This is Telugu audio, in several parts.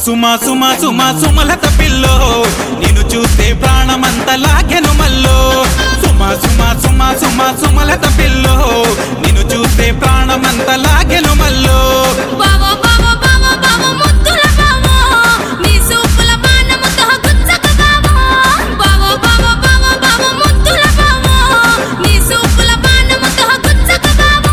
సుమా సుమా సుమా సుమలత పిల్లో నిన్ను చూస్తే ప్రాణమంత లాగెను మల్లో సుమా సుమా సుమా సుమా సుమలత పిల్లో నిన్ను చూస్తే ప్రాణమంత లాగెను మల్లో బావో బావో బావో బావో ముద్దుల బావో నీ సూపుల పానముతో గుచ్చక బావో బావో బావో బావో బావో ముద్దుల బావో నీ సూపుల పానముతో గుచ్చక బావో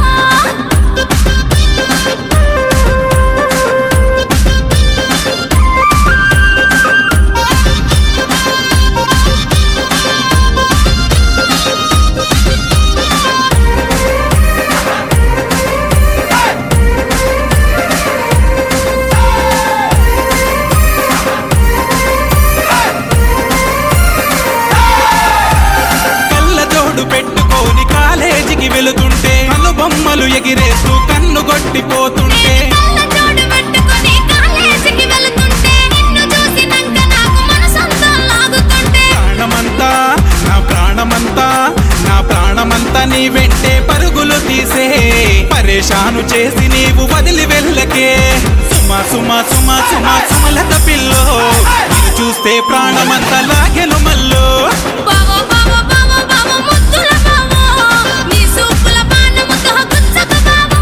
కళ్ళజోడు పెట్టుకొని కాలేజీకి వెళుతుంటే కనుబొమ్మలు ఎగిరేస్తూ కన్ను కొట్టిపోతుంటే కళ్ళ జోడు పెట్టుకొని కాలేజీకి వెళుతుంటే నిన్ను చూసినాక నాకు మనసంతా లాగుతుంటే ప్రాణమంతా నా ప్రాణమంతా నా ప్రాణమంతా నీ వెంటే పరుగులు తీసే పరేషాను చేసి నీవు వదిలి వెళ్ళకే సుమా సుమా సుమా సుమా సుమలత పిల్లో నిన్ను చూస్తే ప్రాణమంతా లాగెను మల్లో బావో బావో బావో బావో ముద్దుల బావో నీ సూపుల పానముతో గుచ్చక బావో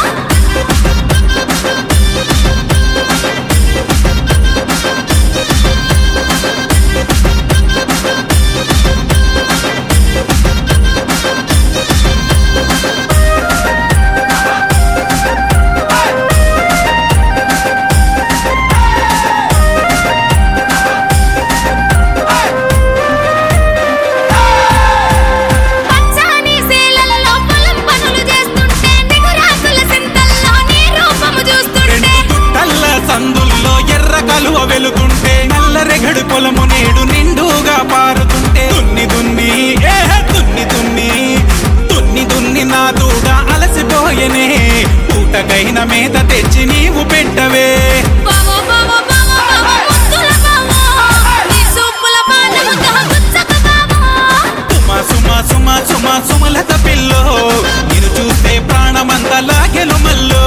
పచ్చాని సేలల్లో పొలం పనులు చేస్తుంటే నిగురాకుల సింతల్లో నీ రూపము చూస్తుంటే రెండు గుట్టల్ల సందుల్లో ఎర్ర కలువ వెలుగుంటే నల్లరెగడు పొలము నేడు నిండుగా పారుతుంటే దున్ని దున్ని ఏ దున్ని దున్ని దున్ని దున్ని నా దూడ అలసిపోయనే పూటకైన మేత తెచ్చి నీవు పెట్టవే బావో బావో బావో బావో ముద్దుల బావో నీ సూపుల పానముతో గుచ్చక బావో సుమ సుమ సుమ సుమ సుమలత పిల్లో నిన్ను చూస్తే ప్రాణమంతా లాగెను మల్లో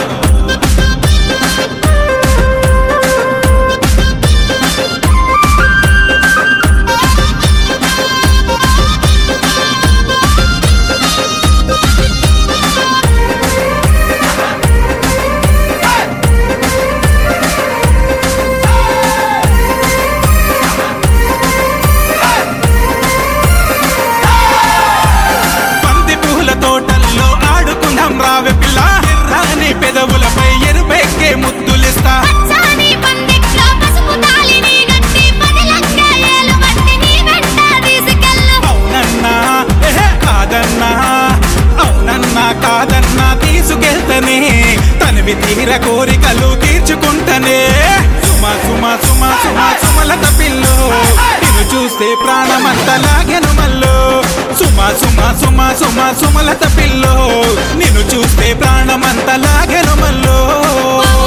బంతి పూల తోటల్లో ఆడుకుందాం రావె పిల్ల ఎర్రని పెదవులపై ఎరుపెక్కే ముద్దులిస్తా పచ్చాని పందిట్లో పసుపు తాళిని గట్టి పది లక్షలు బట్టి నీ వెంట తీసుకెళ్ళు అవునన్నా ఎహె, కాదన్నా అవునన్నా కాదన్నా తీసుకెళ్తనే తనివి తీర కోరికలు తీర్చుకుంటనే సుమ సుమ సుమ సుమ సుమలత పిల్లు నిన్ను చూస్తే ప్రాణమంతా లాగెను మల్లో సుమ సుమ సుమ సుమ సుమలత పిల్లు నిన్ను చూస్తే ప్రాణమంతా లాగెను మల్లో